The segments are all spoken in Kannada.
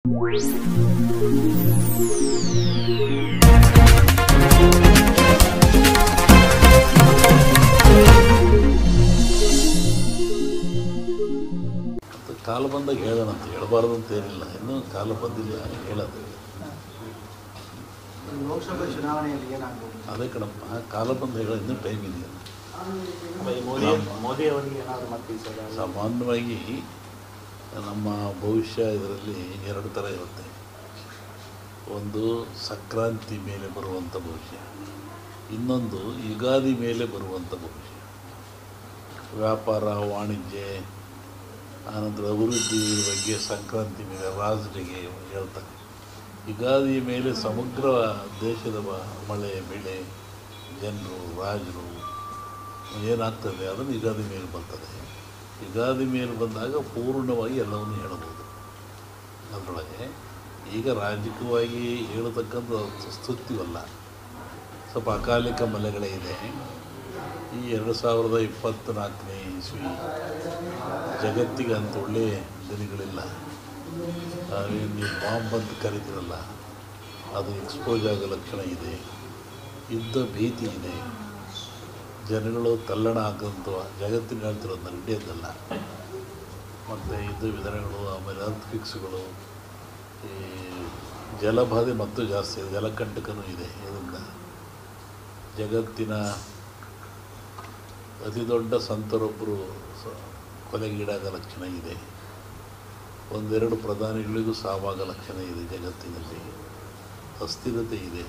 ಮತ್ತು ಕಾಲ ಬಂದಾಗ ಹೇಳೋಣಂತ ಹೇಳಬಾರ್ದು ಅಂತ ಏನಿಲ್ಲ ಇನ್ನೂ ಕಾಲ ಬಂದಿಲ್ಲ ಹೇಳೋದು ಲೋಕಸಭೆ ಚುನಾವಣೆಯಲ್ಲಿ ಏನಾಗ್ಬೋದು ಅದೇ ಕಣಪ್ಪ ಕಾಲ ಬಂದು ಹೇಳೋ ಇನ್ನೂ ಟೈಮ್ ಇದೆ ಮೋದಿ ಮೋದಿ ಅವರಿಗೆ ಏನಾದರೂ ಮತ್ತೆ ಈ ಸಲ ಸಾಮಾನ್ಯವಾಗಿ ನಮ್ಮ ಭವಿಷ್ಯ ಇದರಲ್ಲಿ ಎರಡು ಥರ ಇರುತ್ತೆ ಒಂದು ಸಂಕ್ರಾಂತಿ ಮೇಲೆ ಬರುವಂಥ ಭವಿಷ್ಯ ಇನ್ನೊಂದು ಯುಗಾದಿ ಮೇಲೆ ಬರುವಂಥ ಭವಿಷ್ಯ ವ್ಯಾಪಾರ ವಾಣಿಜ್ಯ ಆನಂತರ ಅಭಿವೃದ್ಧಿ ಬಗ್ಗೆ ಸಂಕ್ರಾಂತಿ ಮೇಲೆ ರಾಜರಿಗೆ ಹೇಳ್ತಾರೆ ಯುಗಾದಿ ಮೇಲೆ ಸಮಗ್ರ ದೇಶದ ಬ- ಮಳೆ ಬೆಳೆ ಜನರು ರಾಜರು ಏನಾಗ್ತದೆ ಅದನ್ನು ಯುಗಾದಿ ಮೇಲೆ ಬರ್ತದೆ ಯುಗಾದಿ ಮೇಲೆ ಬಂದಾಗ ಪೂರ್ಣವಾಗಿ ಎಲ್ಲವನ್ನು ಹೇಳಬಹುದು ಅದರೊಳಗೆ ಈಗ ರಾಜಕೀಯವಾಗಿ ಹೇಳತಕ್ಕಂಥ ಸ್ತುತಿವಲ್ಲ ಸ್ವಲ್ಪ ಅಕಾಲಿಕ ಮಲೆಗಳೇ ಇದೆ ಈ ಎರಡು ಸಾವಿರದ ಇಪ್ಪತ್ತ್ನಾಲ್ಕನೇ ಇಸ್ವಿ ಜಗತ್ತಿಗೆ ಅಂತ ಒಳ್ಳೆಯ ದಿನಗಳಿಲ್ಲ ಆ, ನೀವು ಬಾಂಬ್ ಅಂತ ಕರಿತೀರಲ್ಲ ಅದು ಎಕ್ಸ್ಪೋಸ್ ಆಗೋ ಲಕ್ಷಣ ಇದೆ ಯುದ್ಧ ಭೀತಿ ಇದೆ ಜನಗಳು ತಲ್ಲಣ ಆಗಂತ ಜಗತ್ತಿನ ಹೇಳ್ತಿರೋದು ನಡೆಯೋದಲ್ಲ ಮತ್ತು ಯುದ್ಧ ವಿಧಾನಗಳು ಆಮೇಲೆ ಅರ್ತ್ ಫಿಕ್ಸ್ಗಳು ಈ ಜಲಬಾಧೆ ಮತ್ತು ಜಾಸ್ತಿ ಇದೆ ಜಲಕಂಟಕನೂ ಇದೆ ಇದರಿಂದ ಜಗತ್ತಿನ ಅತಿ ದೊಡ್ಡ ಸಂತರೊಬ್ಬರು ಸ- ಕೊಲೆಗೀಡಾದ ಲಕ್ಷಣ ಇದೆ ಒಂದೆರಡು ಪ್ರಧಾನಿಗಳಿಗೂ ಸಾವಾಗ ಲಕ್ಷಣ ಇದೆ ಜಗತ್ತಿನಲ್ಲಿ ಅಸ್ಥಿರತೆ ಇದೆ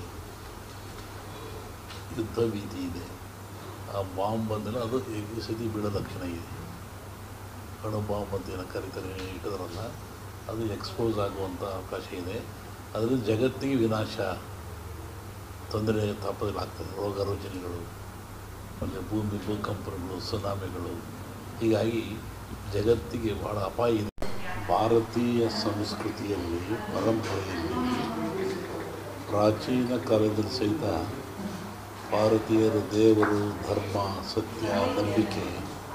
ಯುದ್ಧ ಭೀತಿ ಇದೆ ಆ ಬಾಂಬ್ ಬಂದರೆ ಅದು ಈ ಸತಿ ಬೀಳೋ ಲಕ್ಷಣ ಇದೆ ಅಣು ಬಾಂಬ್ ಅಂತ ಏನೋ ಕರೀತಾರೆ ಇಟ್ಟಿದ್ರಲ್ಲ ಅದು ಎಕ್ಸ್ಪೋಸ್ ಆಗುವಂಥ ಅವಕಾಶ ಇದೆ ಅದರಿಂದ ಜಗತ್ತಿಗೆ ವಿನಾಶ ತೊಂದರೆ ತಾಪದಲ್ಲಾಗ್ತದೆ ರೋಗ ರುಜಿನಗಳು ಆಮೇಲೆ ಭೂಮಿ ಭೂಕಂಪಗಳು ಸುನಾಮಿಗಳು ಹೀಗಾಗಿ ಜಗತ್ತಿಗೆ ಬಹಳ ಅಪಾಯ ಇದೆ ಭಾರತೀಯ ಸಂಸ್ಕೃತಿಯಲ್ಲಿ ಪರಂಪರೆಯಲ್ಲಿ ಪ್ರಾಚೀನ ಕಾಲದಲ್ಲಿ ಸಹಿತ ಭಾರತೀಯರು ದೇವರು ಧರ್ಮ ಸತ್ಯ ನಂಬಿಕೆ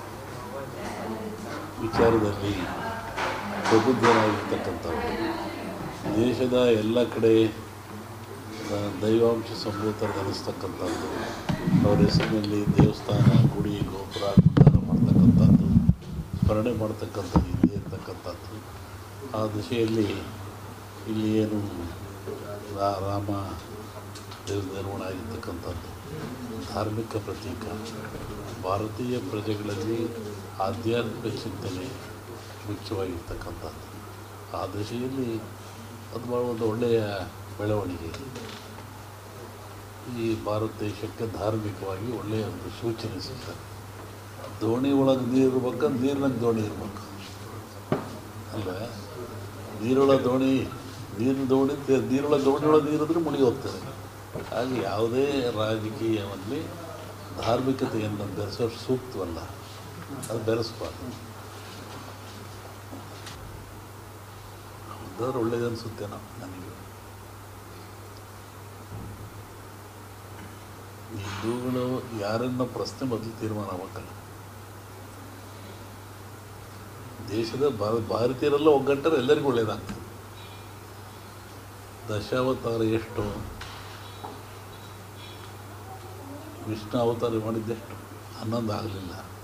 ವಿಚಾರದಲ್ಲಿ ಪ್ರಬುದ್ಧರಾಗಿರ್ತಕ್ಕಂಥವ್ರು ದೇಶದ ಎಲ್ಲ ಕಡೆ ಆ, ದೈವಾಂಶ ಸಂಭೂತರು ನೆಲೆಸ್ತಕ್ಕಂಥದ್ದು ಅವರ ಹೆಸರಿನಲ್ಲಿ ದೇವಸ್ಥಾನ ಗುಡಿ ಗೋಪುರ ಗುಡ್ಡಾರ ಮಾಡ್ತಕ್ಕಂಥದ್ದು ಸ್ಮರಣೆ ಮಾಡ್ತಕ್ಕಂಥದ್ದು ಇಲ್ಲೇ ಇರ್ತಕ್ಕಂಥದ್ದು ಆ ದಿಶೆಯಲ್ಲಿ ಇಲ್ಲಿ ಏನು ರಾ- ರಾಮ ದೇವ ನಿರ್ಮಾಣ ಆಗಿರ್ತಕ್ಕಂಥದ್ದು ಧಾರ್ಮಿಕ ಪ್ರತೀಕ ಭಾರತೀಯ ಪ್ರಜೆಗಳಲ್ಲಿ ಆಧ್ಯಾತ್ಮಿಕ ಚಿಂತನೆ ಮುಖ್ಯವಾಗಿರ್ತಕ್ಕಂಥದ್ದು ಆ ದಿಶೆಯಲ್ಲಿ ಅದು ಭಾಳ ಒಂದು ಒಳ್ಳೆಯ ಬೆಳವಣಿಗೆ ಈ ಭಾರತ ದೇಶಕ್ಕೆ ಧಾರ್ಮಿಕವಾಗಿ ಒಳ್ಳೆಯ ಒಂದು ಸೂಚನೆ ಸಿಗ್ತದೆ ದೋಣಿ ಒಳಗೆ ನೀರು ಇರ್ಬೇಕಂದ್ರೆ ನೀರಿನಾಗ ದೋಣಿ ಇರ್ಬೇಕು ಅಲ್ವೇ ನೀರೊಳಗೆ ದೋಣಿ ನೀರಿನ ದೋಣಿ ತೆ- ನೀರೊಳಗೆ ದೋಣಿ ಒಳಗೆ ನೀರಿದ್ರೆ ಮುಳುಗಿ ಹೋಗ್ತದೆ ಹಾಗೆ ಯಾವುದೇ ರಾಜಕೀಯದಲ್ಲಿ ಧಾರ್ಮಿಕತೆಯನ್ನು ಬೆರೆಸೋಷ್ಟು ಸೂಕ್ತವಲ್ಲ ಅದು ಬೆರೆಸ್ಬಾರ್ದು ಹೌದಾದ್ರೆ ಒಳ್ಳೇದು ಅನಿಸುತ್ತೇನೋ ನನಗೆ ಹಿಂದೂಗಳು ಯಾರನ್ನ ಪ್ರಶ್ನೆ ಮೊದಲು ತೀರ್ಮಾನ ಆಗ್ಬೇಕಲ್ಲ ದೇಶದ ಭಾರ ಭಾರತೀಯರೆಲ್ಲ ಒಗ್ಗಟ್ಟರೆ ಎಲ್ಲರಿಗೂ ಒಳ್ಳೇದಾಗ್ತದೆ ದಶಾವತಾರ ಎಷ್ಟು ವಿಷ್ಣು ಅವತಾರ ಮಾಡಿದ್ದೆಷ್ಟು ಹನ್ನೊಂದು ಆಗಲಿಲ್ಲ